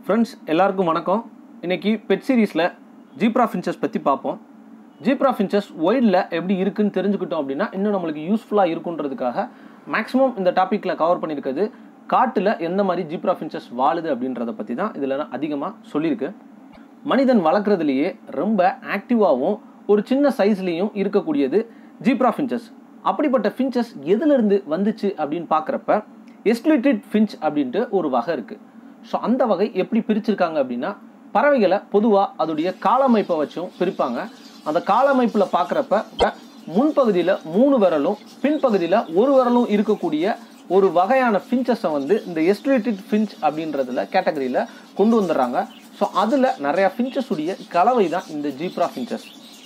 friends எல்லாருக்கும் வணக்கம் இன்னைக்கு பெட் சீரீஸில் ஜீப்ரா ஃபின்ச்சஸ் பற்றி பார்ப்போம் ஜீப்ரா ஃபின்ச்சஸ் ஒயிடில் எப்படி இருக்குன்னு தெரிஞ்சுக்கிட்டோம் அப்படின்னா இன்னும் நம்மளுக்கு யூஸ்ஃபுல்லாக இருக்குன்றதுக்காக மேக்ஸிமம் இந்த டாப்பிக்கில் கவர் பண்ணியிருக்கிறது காட்டில் எந்த மாதிரி ஜீப்ரா ஃபின்ச்சஸ் வாழுது அப்படின்றத பற்றி தான் இதில் அதிகமாக சொல்லியிருக்கு மனிதன் வளர்க்குறதுலேயே ரொம்ப ஆக்டிவாகவும் ஒரு சின்ன சைஸ்லேயும் இருக்கக்கூடியது ஜீப்ரா ஃபின்ச்சஸ் அப்படிப்பட்ட ஃபின்ச்சஸ் எதுலேருந்து வந்துச்சு அப்படின்னு பார்க்குறப்ப எஸ்லிட்டட் ஃபின்ச் அப்படின்ட்டு ஒரு வகை இருக்குது ஸோ அந்த வகை எப்படி பிரிச்சிருக்காங்க அப்படின்னா பறவைகளை பொதுவாக அதோடைய காலமைப்பை வச்சும் பிரிப்பாங்க அந்த காலமைப்பில் பார்க்குறப்ப முன்பகுதியில் மூணு விரலும் பின்பகுதியில் ஒரு விரலும் இருக்கக்கூடிய ஒரு வகையான ஃபின்ச்சஸை வந்து இந்த எஸ்லிட்டட் ஃபின்ச் அப்படின்றதுல கேட்டகரியில் கொண்டு வந்துடுறாங்க ஸோ அதில் நிறையா ஃபின்ச்சஸ் உடைய கலவை தான் இந்த ஜீப்ரா ஃபின்ச்சஸ்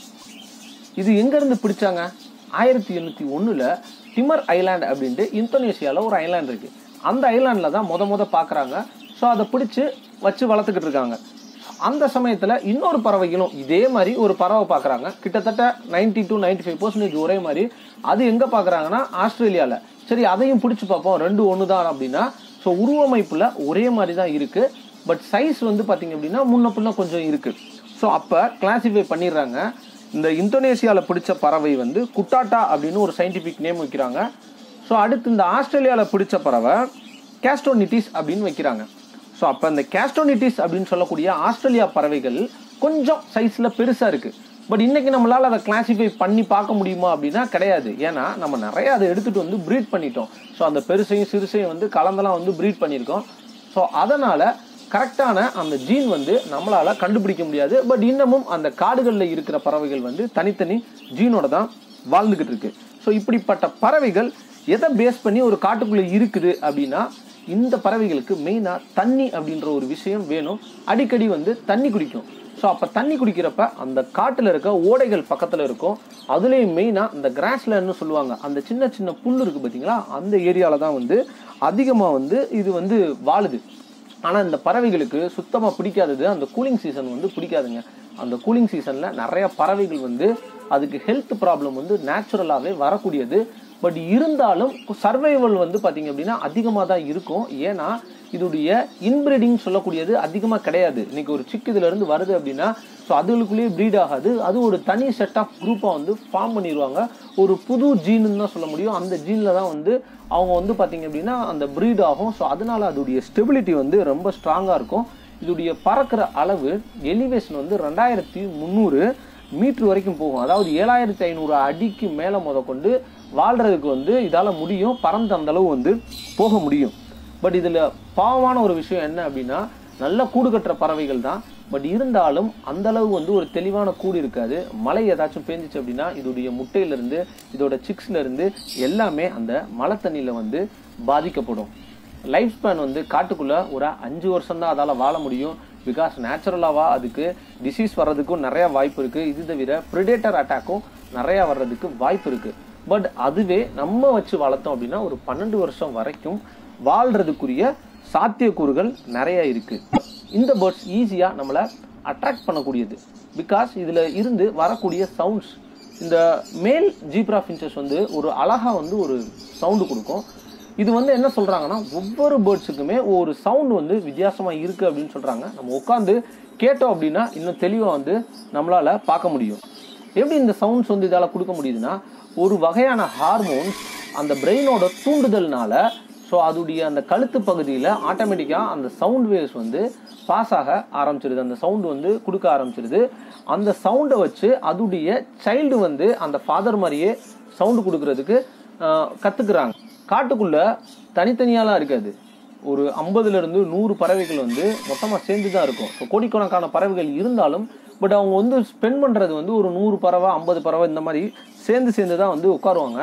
இது எங்கேருந்து பிடிச்சாங்க ஆயிரத்தி எண்ணூற்றி ஒன்றில் டிமர் ஐலாண்ட் அப்படின்ட்டு இந்தோனேஷியாவில் ஒரு ஐலாண்ட் இருக்குது அந்த ஐலாண்டில் தான் முத முத பார்க்குறாங்க ஸோ அதை பிடிச்சி வச்சு வளர்த்துக்கிட்டு இருக்காங்க அந்த சமயத்தில் இன்னொரு பறவைகளும் இதே மாதிரி ஒரு பறவை பார்க்குறாங்க கிட்டத்தட்ட ninety to ninety five percentage ஒரே மாதிரி அது எங்கே பார்க்குறாங்கன்னா ஆஸ்திரேலியாவில் சரி அதையும் பிடிச்சி பார்ப்போம் ரெண்டு ஒன்று தான் அப்படின்னா ஸோ உருவமைப்பில் ஒரே மாதிரி தான் இருக்குது பட் சைஸ் வந்து பார்த்தீங்க அப்படின்னா முன்ன பின்ன கொஞ்சம் இருக்குது ஸோ அப்போ கிளாசிஃபை பண்ணிடுறாங்க இந்த இந்தோனேசியாவில் பிடிச்ச பறவை வந்து குட்டாட்டா அப்படின்னு ஒரு சயின்டிஃபிக் நேம் வைக்கிறாங்க ஸோ அடுத்து இந்த ஆஸ்திரேலியாவில் பிடிச்ச பறவை கேஸ்டோனிட்டிஸ் அப்படின்னு வைக்கிறாங்க ஸோ அப்போ இந்த கேஸ்டோனிட்டிஸ் அப்படின்னு சொல்லக்கூடிய ஆஸ்திரேலியா பறவைகள் கொஞ்சம் சைஸில் பெருசாக இருக்குது பட் இன்றைக்கி நம்மளால் அதை கிளாசிஃபை பண்ணி பார்க்க முடியுமா அப்படின்னா கிடையாது ஏன்னா நம்ம நிறைய அதை எடுத்துகிட்டு வந்து ப்ரீட் பண்ணிட்டோம் ஸோ அந்த பெருசையும் சிறுசையும் வந்து கலந்தெல்லாம் வந்து ப்ரீட் பண்ணியிருக்கோம் ஸோ அதனால் கரெக்டான அந்த ஜீன் வந்து நம்மளால் கண்டுபிடிக்க முடியாது பட் இன்னமும் அந்த காடுகளில் இருக்கிற பறவைகள் வந்து தனித்தனி ஜீனோட தான் வாழ்ந்துக்கிட்டு இருக்கு ஸோ இப்படிப்பட்ட பறவைகள் எதை பேஸ் பண்ணி ஒரு காட்டுக்குள்ளே இருக்குது அப்படின்னா இந்த பறவைகளுக்கு மெயினாக தண்ணி அப்படின்ற ஒரு விஷயம் வேணும் அடிக்கடி வந்து தண்ணி குடிக்கும் ஸோ அப்போ தண்ணி குடிக்கிறப்ப அந்த காட்டில் இருக்க ஓடைகள் பக்கத்தில் இருக்கும் அதுலேயும் மெயினாக இந்த கிராஸ்லேண்ட்னு சொல்லுவாங்க அந்த சின்ன சின்ன புல் இருக்குது பார்த்தீங்களா அந்த ஏரியாவில் தான் வந்து அதிகமாக வந்து இது வந்து வாழுது ஆனால் இந்த பறவைகளுக்கு சுத்தமாக பிடிக்காதது அந்த கூலிங் சீசன் வந்து பிடிக்காதுங்க அந்த கூலிங் சீசனில் நிறைய பறவைகள் வந்து அதுக்கு ஹெல்த் ப்ராப்ளம் வந்து நேச்சுரலாகவே வரக்கூடியது பட் இருந்தாலும் சர்வைவல் வந்து பார்த்தீங்க அப்படின்னா அதிகமாக தான் இருக்கும் ஏன்னா இதோடைய இன்பிரீடிங் சொல்லக்கூடியது அதிகமாக கிடையாது இன்னைக்கு ஒரு சிக்கு இதுலேருந்து வருது அப்படின்னா ஸோ அதுகளுக்குள்ளேயே ப்ரீட் ஆகாது அது ஒரு தனி செட் ஆஃப் குரூப்பாக வந்து ஃபார்ம் பண்ணிடுவாங்க ஒரு புது ஜீனுன்னு தான் சொல்ல முடியும் அந்த ஜீனில் தான் வந்து அவங்க வந்து பார்த்தீங்க அப்படின்னா அந்த ப்ரீட் ஆகும் ஸோ அதனால அதோடைய ஸ்டெபிலிட்டி வந்து ரொம்ப ஸ்ட்ராங்காக இருக்கும் இதோடைய பறக்கிற அளவு எலிவேஷன் வந்து ரெண்டாயிரத்தி முந்நூறு மீட்ரு வரைக்கும் போகும் அதாவது ஏழாயிரத்தி ஐநூறு அடிக்கு மேலே முத கொண்டு வாழ்கிறதுக்கு வந்து இதால் முடியும் பறந்த அந்த அளவு வந்து போக முடியும் பட் இதில் பாவமான ஒரு விஷயம் என்ன அப்படின்னா நல்ல கூடு கட்டுற பறவைகள் தான் பட் இருந்தாலும் அந்த அளவு வந்து ஒரு தெளிவான கூடு இருக்காது மழை ஏதாச்சும் பேஞ்சிச்சு அப்படின்னா இதோடைய முட்டையிலேருந்து இதோட சிக்ஸ்லேருந்து எல்லாமே அந்த மழை தண்ணியில் வந்து பாதிக்கப்படும் லைஃப் ஸ்பேன் வந்து காட்டுக்குள்ளே ஒரு அஞ்சு வருஷம் தான் அதால் வாழ முடியும் பிகாஸ் நேச்சுரலாவா அதுக்கு டிசீஸ் வர்றதுக்கும் நிறையா வாய்ப்பு இருக்குது இது தவிர ப்ரிடேட்டர் அட்டாக்கும் நிறையா வர்றதுக்கு வாய்ப்பு இருக்குது பட் அதுவே நம்ம வச்சு வளர்த்தோம் அப்படின்னா ஒரு பன்னெண்டு வருஷம் வரைக்கும் வாழ்கிறதுக்குரிய சாத்தியக்கூறுகள் நிறைய இருக்குது இந்த பேர்ட்ஸ் ஈஸியாக நம்மளை அட்ராக்ட் பண்ணக்கூடியது பிகாஸ் இதில் இருந்து வரக்கூடிய சவுண்ட்ஸ் இந்த மேல் ஜீப்ரா ஃபின்ச்சஸ் வந்து ஒரு அழகாக வந்து ஒரு சவுண்டு கொடுக்கும் இது வந்து என்ன சொல்கிறாங்கன்னா ஒவ்வொரு பேர்ட்ஸுக்குமே ஒரு சவுண்டு வந்து வித்தியாசமாக இருக்குது அப்படின்னு சொல்கிறாங்க நம்ம உட்காந்து கேட்டோம் அப்படின்னா இன்னும் தெளிவாக வந்து நம்மளால் பார்க்க முடியும் எப்படி இந்த சவுண்ட்ஸ் வந்து இதால் கொடுக்க முடியுதுன்னா ஒரு வகையான ஹார்மோன்ஸ் அந்த பிரெயினோட தூண்டுதல்னால ஸோ அதோடைய அந்த கழுத்து பகுதியில் ஆட்டோமேட்டிக்காக அந்த சவுண்ட் வேவ்ஸ் வந்து பாஸ் ஆக ஆரம்பிச்சிருது அந்த சவுண்டு வந்து கொடுக்க ஆரம்பிச்சிருது அந்த சவுண்டை வச்சு அதுடைய சைல்டு வந்து அந்த ஃபாதர் மாதிரியே சவுண்டு கொடுக்கறதுக்கு கற்றுக்குறாங்க காட்டுக்குள்ளே தனித்தனியாலாம் இருக்காது ஒரு ஐம்பதுலேருந்து நூறு பறவைகள் வந்து மொத்தமாக சேர்ந்து தான் இருக்கும் ஸோ கோடிக்கணக்கான பறவைகள் இருந்தாலும் பட் அவங்க வந்து ஸ்பெண்ட் பண்ணுறது வந்து ஒரு நூறு பறவை ஐம்பது பறவை இந்த மாதிரி சேர்ந்து சேர்ந்து தான் வந்து உட்காருவாங்க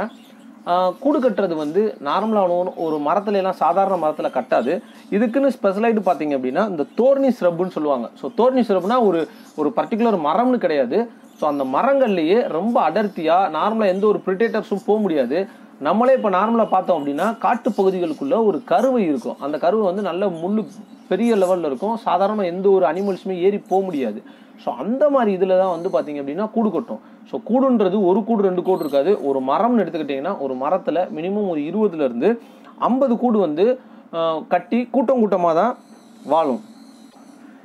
கூடு கட்டுறது வந்து நார்மலான ஒரு மரத்துல எல்லாம் சாதாரண மரத்தில் கட்டாது இதுக்குன்னு ஸ்பெஷலைடு பார்த்தீங்க அப்படின்னா இந்த தோர்னி ஸ்ரப்புன்னு சொல்லுவாங்க ஸோ தோர்னி ஸ்ரப்னா ஒரு ஒரு பர்டிகுலர் மரம்னு கிடையாது ஸோ அந்த மரங்கள்லேயே ரொம்ப அடர்த்தியாக நார்மலாக எந்த ஒரு ப்ரிட்டேட்டர்ஸும் போக முடியாது நம்மளே இப்போ நார்மலாக பார்த்தோம் அப்படின்னா காட்டு பகுதிகளுக்குள்ள ஒரு கருவை இருக்கும் அந்த கருவை வந்து நல்ல முள்ளு பெரிய லெவலில் இருக்கும் சாதாரண எந்த ஒரு அனிமல்ஸுமே ஏறி போக முடியாது ஸோ அந்த மாதிரி இதில் தான் வந்து பார்த்தீங்க அப்படின்னா கூடு கட்டும் ஸோ கூடுன்றது ஒரு கூடு ரெண்டு கூடு இருக்காது ஒரு மரம்னு எடுத்துக்கிட்டிங்கன்னா ஒரு மரத்தில் மினிமம் ஒரு இருபதுலேருந்து ஐம்பது கூடு வந்து கட்டி கூட்டம் கூட்டமாக தான் வாழும்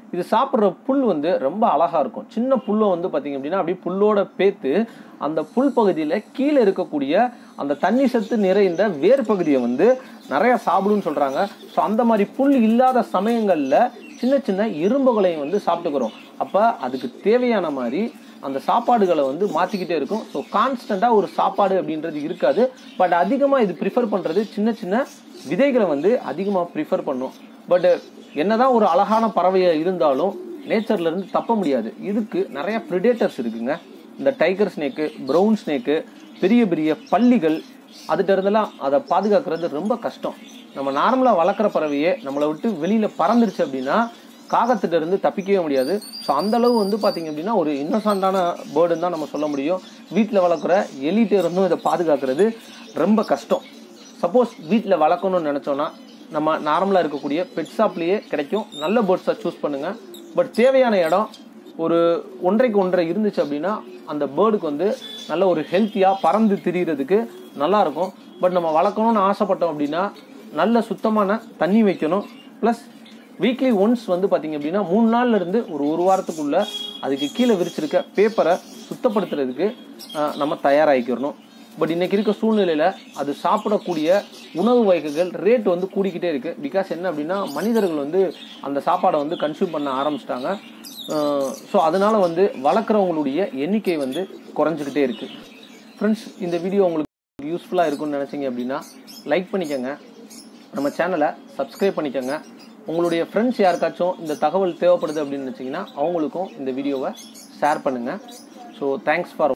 இது சாப்பிட்ற புல் வந்து ரொம்ப அழகாக இருக்கும் சின்ன புல்லை வந்து பார்த்திங்க அப்படின்னா அப்படியே புல்லோட பேத்து அந்த புல் பகுதியில் கீழே இருக்கக்கூடிய அந்த தண்ணி சத்து நிறைந்த வேர் பகுதியை வந்து நிறைய சாப்பிடுன்னு சொல்கிறாங்க ஸோ அந்த மாதிரி புல் இல்லாத சமயங்களில் சின்ன சின்ன இரும்புகளையும் வந்து சாப்பிட்டுக்கிறோம் அப்போ அதுக்கு தேவையான மாதிரி அந்த சாப்பாடுகளை வந்து மாற்றிக்கிட்டே இருக்கும் ஸோ கான்ஸ்டண்ட்டாக ஒரு சாப்பாடு அப்படின்றது இருக்காது பட் அதிகமாக இது ப்ரிஃபர் பண்ணுறது சின்ன சின்ன விதைகளை வந்து அதிகமாக ப்ரிஃபர் பண்ணும் பட் என்னதான் ஒரு அழகான பறவையாக இருந்தாலும் நேச்சர்ல இருந்து தப்ப முடியாது இதுக்கு நிறைய ப்ரிடேட்டர்ஸ் இருக்குங்க இந்த டைகர் ஸ்னேக்கு ப்ரௌன் ஸ்னேக்கு பெரிய பெரிய பள்ளிகள் அதுகிட்ட இருந்தெல்லாம் அதை பாதுகாக்கிறது ரொம்ப கஷ்டம் நம்ம நார்மலாக வளர்க்குற பறவையே நம்மளை விட்டு வெளியில் பறந்துருச்சு அப்படின்னா காகத்திட்ட இருந்து தப்பிக்கவே முடியாது ஸோ அந்த அளவு வந்து பார்த்தீங்க அப்படின்னா ஒரு இன்னசென்ட்டான பேர்டுன்னு தான் நம்ம சொல்ல முடியும் வீட்டில் வளர்க்குற எலிட்ட இருந்தும் இதை பாதுகாக்கிறது ரொம்ப கஷ்டம் சப்போஸ் வீட்டில் வளர்க்கணும்னு நினச்சோன்னா நம்ம நார்மலாக இருக்கக்கூடிய பெட் ஷாப்லேயே கிடைக்கும் நல்ல பேர்ட்ஸாக சூஸ் பண்ணுங்கள் பட் தேவையான இடம் ஒரு ஒன்றைக்கு ஒன்றரை இருந்துச்சு அப்படின்னா அந்த பேர்டுக்கு வந்து நல்ல ஒரு ஹெல்த்தியாக பறந்து திரிகிறதுக்கு நல்லா இருக்கும் பட் நம்ம வளர்க்கணும்னு ஆசைப்பட்டோம் அப்படின்னா நல்ல சுத்தமான தண்ணி வைக்கணும் ப்ளஸ் வீக்லி ஒன்ஸ் வந்து பார்த்தீங்க அப்படின்னா மூணு நாள்ல இருந்து ஒரு ஒரு வாரத்துக்குள்ள அதுக்கு கீழே விரிச்சிருக்க பேப்பரை சுத்தப்படுத்துறதுக்கு ஆஹ், நம்ம தயாராகிக்கிறணும் பட் இன்னைக்கு இருக்க சூழ்நிலையில அது சாப்பிடக்கூடிய உணவு வகைகள் ரேட் வந்து கூடிக்கிட்டே இருக்கு பிகாஸ் என்ன அப்படின்னா மனிதர்கள் வந்து அந்த சாப்பாடை வந்து கன்சியூம் பண்ண ஆரம்பிச்சிட்டாங்க ஸோ அதனால வந்து வளர்க்குறவங்களுடைய எண்ணிக்கை வந்து குறைஞ்சிக்கிட்டே இருக்கு ஃப்ரெண்ட்ஸ் இந்த வீடியோ உங்களுக்கு யூஸ்ஃபுல்லாக இருக்கும்னு நினச்சிங்க அப்படின்னா லைக் பண்ணிக்கோங்க நம்ம சேனலை சப்ஸ்கிரைப் பண்ணிக்கோங்க உங்களுடைய ஃப்ரெண்ட்ஸ் யாருக்காச்சும் இந்த தகவல் தேவைப்படுது அப்படின்னு நினச்சிங்கன்னா அவங்களுக்கும் இந்த வீடியோவை ஷேர் பண்ணுங்கள் ஸோ தேங்க்ஸ் ஃபார்